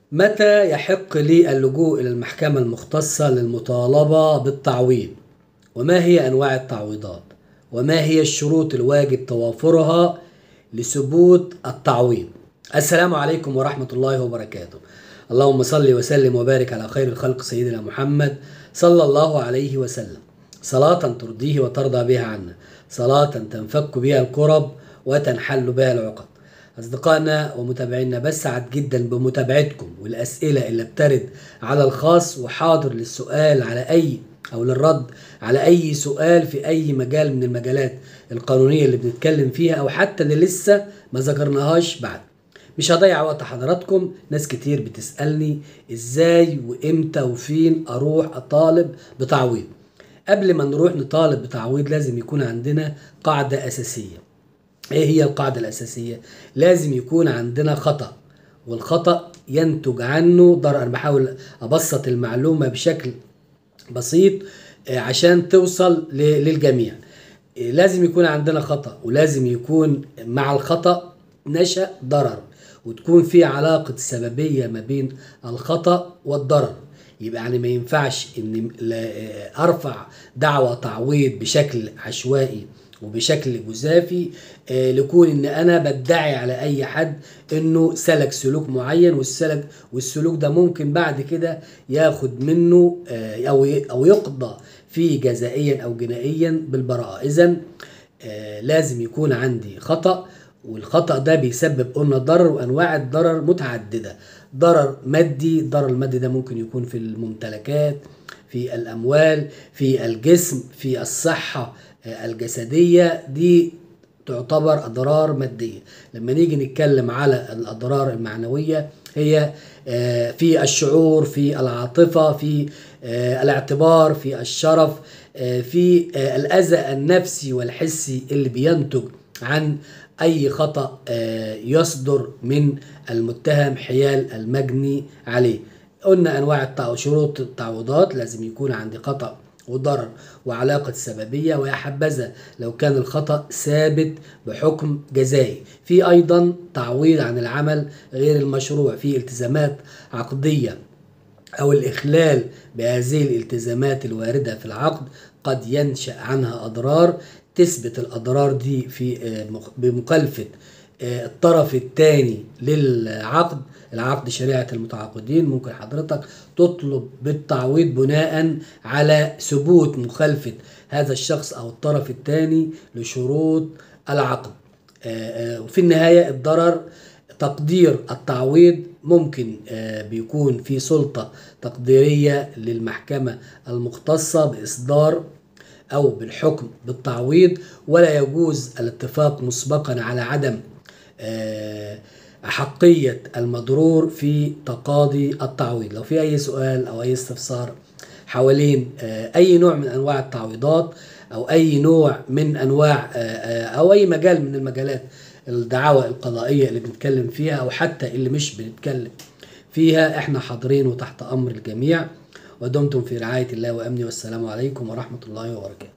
متى يحق لي اللجوء إلى المحكمة المختصة للمطالبة بالتعويض؟ وما هي أنواع التعويضات؟ وما هي الشروط الواجب توافرها لثبوت التعويض؟ السلام عليكم ورحمة الله وبركاته. اللهم صل وسلم وبارك على خير الخلق سيدنا محمد صلى الله عليه وسلم. صلاة ترضيه وترضى بها عنا، صلاة تنفك بها الكرب وتنحل بها العقد. أصدقائنا ومتابعينا بسعد جدا بمتابعتكم والأسئلة اللي بترد على الخاص وحاضر للسؤال على أي أو للرد على أي سؤال في أي مجال من المجالات القانونية اللي بنتكلم فيها أو حتى اللي لسه ما ذكرناهاش بعد مش هضيع وقت حضراتكم ناس كتير بتسألني ازاي وامتى وفين اروح اطالب بتعويض قبل ما نروح نطالب بتعويض لازم يكون عندنا قاعدة أساسية ايه هي القاعدة الأساسية؟ لازم يكون عندنا خطأ والخطأ ينتج عنه ضرر أنا بحاول أبسط المعلومة بشكل بسيط آه، عشان توصل ل- للجميع آه، لازم يكون عندنا خطأ ولازم يكون مع الخطأ نشأ ضرر وتكون في علاقة سببية ما بين الخطأ والضرر يبقى يعني ما ينفعش ان لا- آه، ارفع دعوى تعويض بشكل عشوائي وبشكل جزافي آه، لكون ان انا بدعي على اي حد انه سلك سلوك معين والسلك والسلوك ده ممكن بعد كده ياخد منه آه، او ي- او يقضى فيه جزائيا او جنائيا بالبراءه اذا لازم يكون عندي خطأ والخطأ ده بيسبب قلنا ضرر وأنواع الضرر متعددة ضرر مادي الضرر المادي ده ممكن يكون في الممتلكات في الأموال في الجسم في الصحة آه، الجسدية دي تعتبر أضرار مادية لما نيجي نتكلم على الأضرار المعنوية هي آه، في الشعور في العاطفة في آه، الاعتبار في الشرف آه، في آه، الأذى النفسي والحسي اللي بينتج عن أي خطأ آه، يصدر من المتهم حيال المجني عليه قلنا أنواع التع- شروط التعويضات لازم يكون عندي خطأ وضرر وعلاقة سببية ويا حبذا لو كان الخطأ ثابت بحكم جزائي في أيضا تعويض عن العمل غير المشروع في التزامات عقدية أو الإخلال بهذه الالتزامات الواردة في العقد قد ينشأ عنها أضرار تثبت الأضرار دي في آه، مخ- بمخالفة آه، الطرف الثاني للعقد العقد شريعة المتعاقدين ممكن حضرتك تطلب بالتعويض بناء على ثبوت مخالفة هذا الشخص أو الطرف الثاني لشروط العقد آه، آه، وفي النهاية الضرر تقدير التعويض ممكن آه، بيكون في سلطة تقديرية للمحكمة المختصة بإصدار أو بالحكم بالتعويض ولا يجوز الاتفاق مسبقا على عدم آه، أحقية المضرور في تقاضي التعويض لو في أي سؤال أو أي استفسار حوالين آه، أي نوع من أنواع التعويضات أو أي نوع من أنواع آه، آه، أو أي مجال من المجالات الدعاوى القضائية اللي بنتكلم فيها أو حتى اللي مش بنتكلم فيها احنا حاضرين وتحت أمر الجميع ودمتم في رعاية الله وأمنه والسلام عليكم ورحمة الله وبركاته